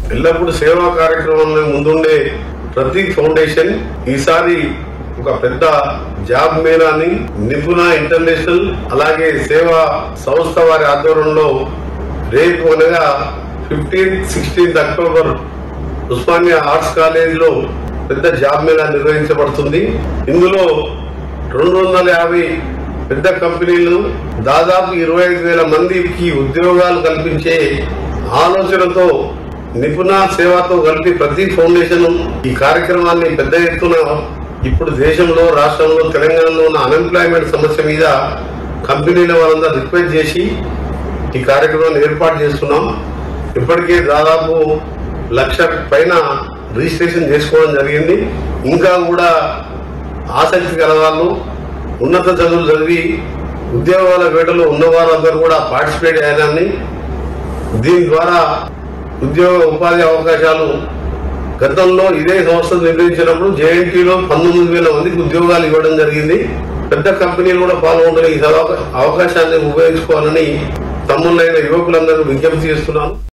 ఎల్లప్పుడూ సేవా కార్యక్రమంలో ముందుండే ప్రతీక్ ఫౌండేషన్ ఈసారి ఒక పెద్ద జాబ్ మేళాని నిపుణ ఇంటర్నేషనల్ అలాగే సేవా సంస్థ వారి ఆధ్వర్యంలో రేపు అనగా fifteenth sixteenth October Osmania arts కాలేజీలో పెద్ద జాబ్ మేళా నిర్వహించబడుతుంది ఇందులో రెండు వందల యాభై పెద్ద కంపెనీలు దాదాపు ఇరవై ఐదు వేల మందికి ఉద్యోగాలు కల్పించే ఆలోచనతో నిపుణ సేవతో కలిపి ప్రతి ఫౌండేషన్ ఈ కార్యక్రమాన్ని పెద్ద ఎత్తున ఇప్పుడు దేశంలో రాష్ట్రంలో తెలంగాణలో ఉన్న అన్ఎంప్లాయ్మెంట్ సమస్య మీద కంపెనీల వాళ్ళందరూ రిక్వెస్ట్ చేసి ఈ కార్యక్రమాన్ని ఏర్పాటు చేస్తున్నాం ఇప్పటికే దాదాపు లక్ష పైన రిజిస్ట్రేషన్ చేసుకోవడం జరిగింది ఇంకా కూడా ఆసక్తి గల వాళ్ళు ఉన్నత చదువులు చదివి ఉద్యోగాల వేటలో ఉన్న వారందరూ కూడా పార్టిసిపేట్ అయ్యారని దీని ద్వారా ఉద్యోగ ఉపాధి అవకాశాలు గతంలో ఇదే సంస్థ నిర్వహించినప్పుడు జేఎన్టీలో పంతొమ్మిది వేల మందికి ఉద్యోగాలు ఇవ్వడం జరిగింది పెద్ద కంపెనీలు కూడా పాల్గొంటున్న ఈ అవకాశాన్ని ఉపయోగించుకోవాలని తమ్ముళ్ళైన యువకులందరూ విజ్ఞప్తి చేస్తున్నాను